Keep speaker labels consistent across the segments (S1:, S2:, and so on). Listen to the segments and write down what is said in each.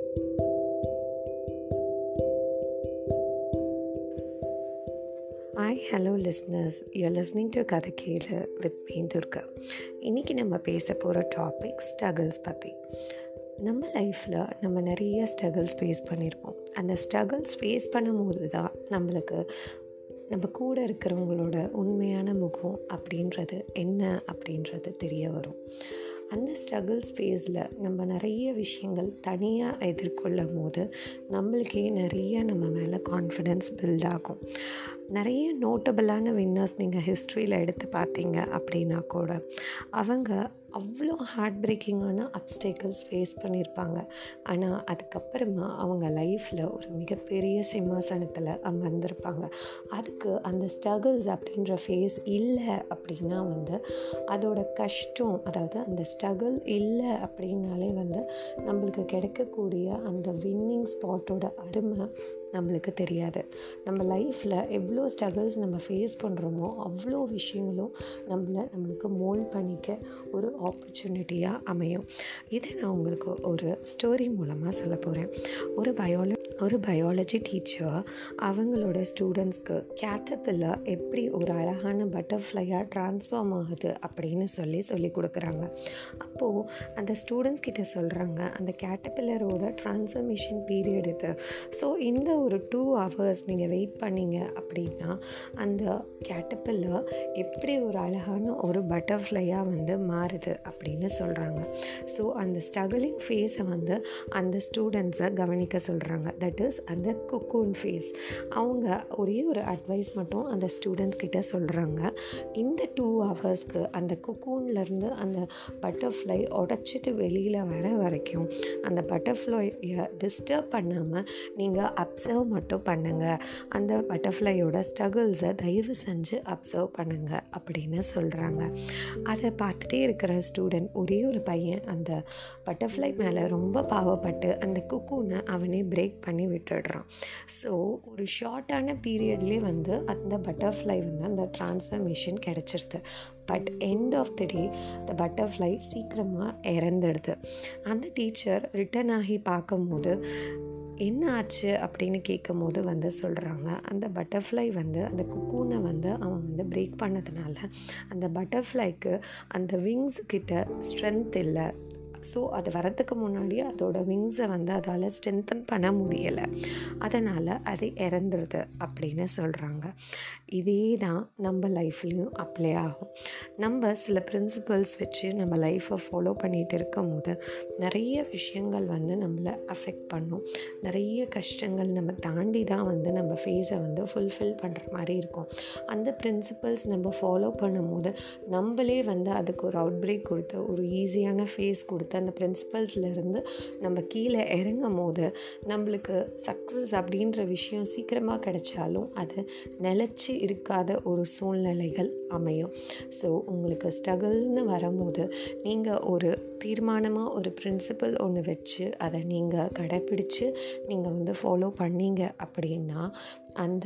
S1: Hi hello listeners you're listening to கதை கேளு with மீன் துர்கா இன்றைக்கி நம்ம பேச போகிற டாபிக் ஸ்ட்ரகிள்ஸ் பற்றி நம்ம லைஃப்பில் நம்ம நிறைய ஸ்ட்ரகிள்ஸ் ஃபேஸ் பண்ணியிருப்போம் அந்த ஸ்ட்ரகிள்ஸ் ஃபேஸ் பண்ணும்போது தான் நம்மளுக்கு நம்ம கூட இருக்கிறவங்களோட உண்மையான முகம் அப்படின்றது என்ன அப்படின்றது தெரிய வரும் அந்த ஸ்ட்ரகிள்ஸ் ஃபேஸில் நம்ம நிறைய விஷயங்கள் தனியாக எதிர்கொள்ளும் போது நம்மளுக்கே நிறைய நம்ம மேலே கான்ஃபிடென்ஸ் பில்ட் ஆகும் நிறைய நோட்டபிளான வின்னர்ஸ் நீங்கள் ஹிஸ்ட்ரியில் எடுத்து பார்த்தீங்க அப்படின்னா கூட அவங்க அவ்வளோ ஹார்ட் பிரேக்கிங்கான அப்டேக்கிள்ஸ் ஃபேஸ் பண்ணியிருப்பாங்க ஆனால் அதுக்கப்புறமா அவங்க லைஃப்பில் ஒரு மிகப்பெரிய சிம்மாசனத்தில் அமர்ந்திருப்பாங்க அதுக்கு அந்த ஸ்ட்ரகிள்ஸ் அப்படின்ற ஃபேஸ் இல்லை அப்படின்னா வந்து அதோட கஷ்டம் அதாவது அந்த ஸ்ட்ரகிள் இல்லை அப்படின்னாலே வந்து நம்மளுக்கு கிடைக்கக்கூடிய அந்த வின்னிங் ஸ்பாட்டோட அருமை நம்மளுக்கு தெரியாது நம்ம லைஃப்பில் எவ்வளோ ஸ்ட்ரகிள்ஸ் நம்ம ஃபேஸ் பண்ணுறோமோ அவ்வளோ விஷயங்களும் நம்மளை நம்மளுக்கு மோல்ட் பண்ணிக்க ஒரு ஆப்பர்ச்சுனிட்டியாக அமையும் இதை நான் உங்களுக்கு ஒரு ஸ்டோரி மூலமாக சொல்ல போகிறேன் ஒரு பயாலஜி ஒரு பயாலஜி டீச்சர் அவங்களோட ஸ்டூடெண்ட்ஸ்க்கு கேட்டபில்லர் எப்படி ஒரு அழகான பட்டர்ஃப்ளையாக ட்ரான்ஸ்ஃபார்ம் ஆகுது அப்படின்னு சொல்லி சொல்லி கொடுக்குறாங்க அப்போது அந்த ஸ்டூடெண்ட்ஸ் கிட்ட சொல்கிறாங்க அந்த கேட்டபில்லரோட ட்ரான்ஸ்ஃபர்மேஷன் பீரியட் இது ஸோ இந்த ஒரு டூ ஹவர்ஸ் நீங்கள் வெயிட் பண்ணீங்க அப்படின்னா அந்த கேட்டபில்லர் எப்படி ஒரு அழகான ஒரு பட்டர்ஃப்ளையாக வந்து மாறுது அப்படின்னு சொல்கிறாங்க ஸோ அந்த ஸ்ட்ரகிளிங் ஃபேஸை வந்து அந்த ஸ்டூடெண்ட்ஸை கவனிக்க சொல்கிறாங்க தட் இஸ் அந்த குக்கூன் ஃபேஸ் அவங்க ஒரே ஒரு அட்வைஸ் மட்டும் அந்த ஸ்டூடெண்ட்ஸ் கிட்ட சொல்கிறாங்க இந்த டூ ஹவர்ஸ்க்கு அந்த குக்கூன்லேருந்து அந்த பட்டர்ஃப்ளை உடச்சிட்டு வெளியில் வர வரைக்கும் அந்த பட்டர்ஃப்ளையை டிஸ்டர்ப் பண்ணாமல் நீங்கள் அப்சர்வ் மட்டும் பண்ணுங்கள் அந்த பட்டர்ஃப்ளையோட ஸ்ட்ரகிள்ஸை தயவு செஞ்சு அப்சர்வ் பண்ணுங்கள் அப்படின்னு சொல்கிறாங்க அதை பார்த்துட்டே இருக்கிற ஸ்டூடெண்ட் ஒரே ஒரு பையன் அந்த பட்டர்ஃப்ளை மேலே ரொம்ப பாவப்பட்டு அந்த குக்கூனை அவனே பிரேக் பண்ணி விட்டுடுறான் ஸோ ஒரு ஷார்ட்டான பீரியட்லேயே வந்து அந்த பட்டர்ஃப்ளை வந்து அந்த ட்ரான்ஸ்ஃபர்மேஷன் கிடச்சிருது but end of the day த பட்டர்ஃப்ளை சீக்கிரமாக இறந்துடுது அந்த டீச்சர் ரிட்டன் ஆகி பார்க்கும்போது என்ன ஆச்சு அப்படின்னு கேட்கும் போது வந்து சொல்கிறாங்க அந்த பட்டர்ஃப்ளை வந்து அந்த குக்கூனை வந்து அவன் வந்து பிரேக் பண்ணதுனால அந்த பட்டர்ஃப்ளைக்கு அந்த விங்ஸ் கிட்ட ஸ்ட்ரென்த் இல்லை ஸோ அது வரத்துக்கு முன்னாடி அதோட விங்ஸை வந்து அதால் ஸ்ட்ரென்தன் பண்ண முடியலை அதனால் அது இறந்துருது அப்படின்னு சொல்கிறாங்க இதே தான் நம்ம லைஃப்லேயும் அப்ளை ஆகும் நம்ம சில பிரின்சிபல்ஸ் வச்சு நம்ம லைஃப்பை ஃபாலோ பண்ணிகிட்டு இருக்கும் போது நிறைய விஷயங்கள் வந்து நம்மளை அஃபெக்ட் பண்ணும் நிறைய கஷ்டங்கள் நம்ம தாண்டி தான் வந்து நம்ம ஃபேஸை வந்து ஃபுல்ஃபில் பண்ணுற மாதிரி இருக்கும் அந்த பிரின்சிபல்ஸ் நம்ம ஃபாலோ பண்ணும்போது நம்மளே வந்து அதுக்கு ஒரு அவுட் பிரேக் கொடுத்து ஒரு ஈஸியான ஃபேஸ் கொடுத்து அந்த பிரின்சிபல்ஸ்லேருந்து நம்ம கீழே இறங்கும் போது நம்மளுக்கு சக்ஸஸ் அப்படின்ற விஷயம் சீக்கிரமாக கிடைச்சாலும் அது நிலச்சி இருக்காத ஒரு சூழ்நிலைகள் அமையும் ஸோ உங்களுக்கு ஸ்ட்ரகிள்னு வரும்போது நீங்கள் ஒரு தீர்மானமாக ஒரு பிரின்சிபல் ஒன்று வச்சு அதை நீங்கள் கடைப்பிடிச்சு நீங்கள் வந்து ஃபாலோ பண்ணீங்க அப்படின்னா அந்த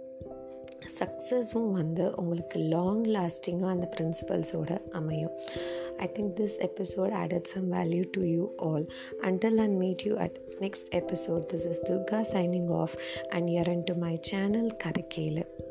S1: சக்ஸஸும் வந்து உங்களுக்கு லாங் லாஸ்டிங்காக அந்த பிரின்சிபல்ஸோட அமையும் I think this episode added some value to you all. Until I meet you at next episode, this is Durga signing off and you're into my channel Kadakele.